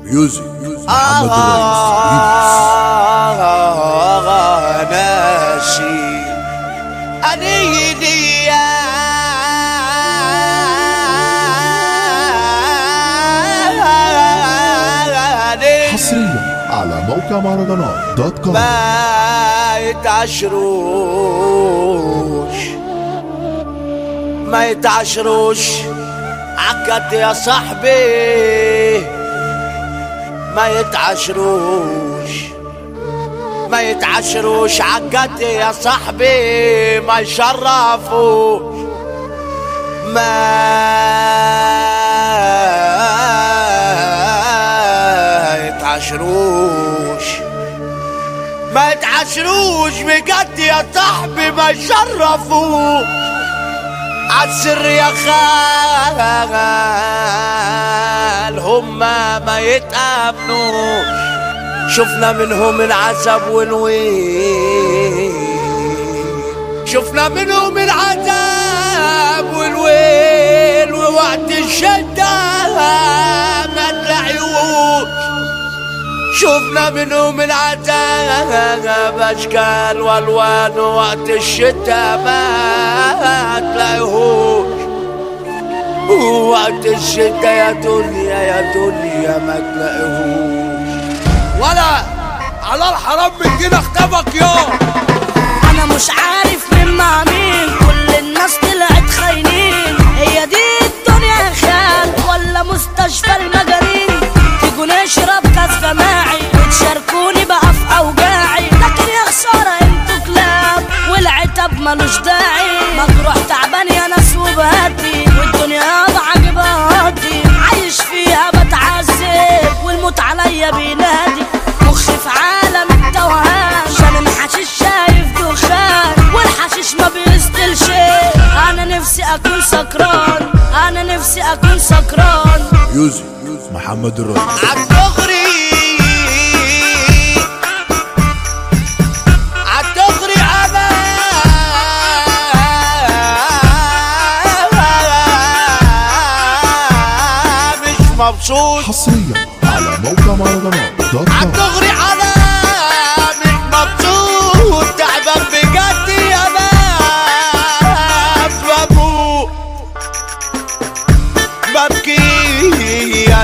ميوزك محمد الرئيس آه ناسي أنيني حصريا على موقع مهرجانات دوت كوم ما يتعشروش ما يتعشروش عقد يا صاحبي ما يتعشروش ما يتعشروش عقد يا صاحبي ما يشرفوش ما يتعشروش ما يتعشروش بجد يا صاحبي ما يشرفوش عالسر يا خال هما ما يتأمنوش شفنا منهم العذاب والويل شفنا منهم العذاب والويل ووقت الشدة ما تلاقيوش شفنا منهم العذاب اشكال والوان وقت الشتاء ما تلاقيهوش وقت الشتاء يا دنيا يا دنيا ما تلاقيهوش ولا على الحرام من كده اختفك يا انا مش عارف مين مع مين كل الناس طلعت خاينين هي دي الدنيا يا خال ولا مستشفى المجانين تيجوا نشرب كاس جماعي وتشاركوني بقى في اوجاعي لكن يا خساره انتوا كلاب والعتاب ملوش داعي مجروح تعبان يا ناس وبهدي والدنيا يابا عاجبها هادي عايش فيها بتعذب والموت عليا بينادي مخي في عالم التوهان شامم حشيش شايف دخان والحشيش ما بيستل شيء انا نفسي اكون سكران انا نفسي اكون سكران ميوزك محمد الرئيس عالدغري عالدغري انا مش مبسوط حصريا على موقع مهرجانات دوت كوم عالدغري انا مش مبسوط تعبان بجد يا ناس بموت ببكي يا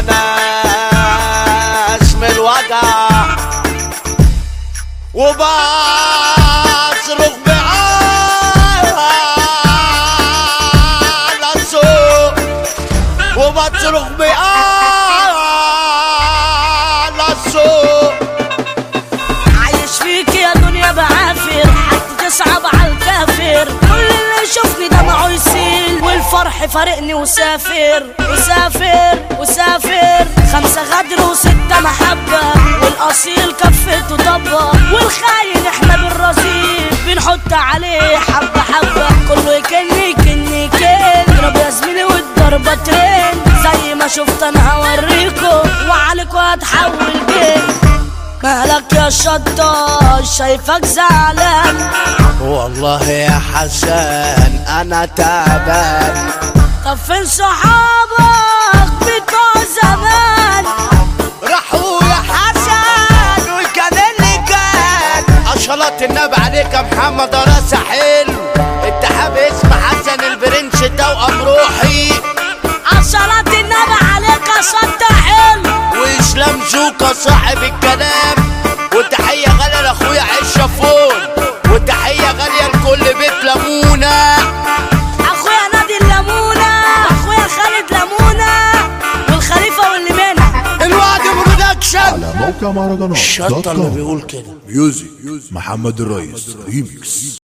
ناس من الوجع وبصرخ بأعلى صوت وبصرخ بأعلى صوت عايش فيك يا دنيا بعافر حتى تصعب على الكافر كل اللي يشوفني دمعه يسيل والفرح فارقني وسافر وسافر وسافر خمسة غدر وستة محبة والأصيل كفته طبة والخاين احنا بالرصيد بنحط عليه حبة حبة كله يكني يكني يكن اضرب يا زميلي والضربة ترين زي ما شفت انا هوريكم وعليكوا هتحول جيم مالك يا شطاش شايفك زعلان والله يا حسن انا تعبان طب فين صحابك بتوع زمان راحوا يا حسن وكان اللي كان اشلط النبي عليك يا محمد راسه حلو التحاب اسم حسن البرنس توأم روحي عشرات النبي عليك يا شطة حلو واسلام زوكا صاحب الكلام وتحيه غاليه لاخويا عيشه فول وتحيه غاليه لكل بيت لمونه اخويا نادي الليمونة اخويا خالد ليمونة والخليفة واللي منها الوعد برودكشن على موقع مهرجانات دوت الشطه اللي كوم بيقول كده ميوزك محمد الرئيس ريميكس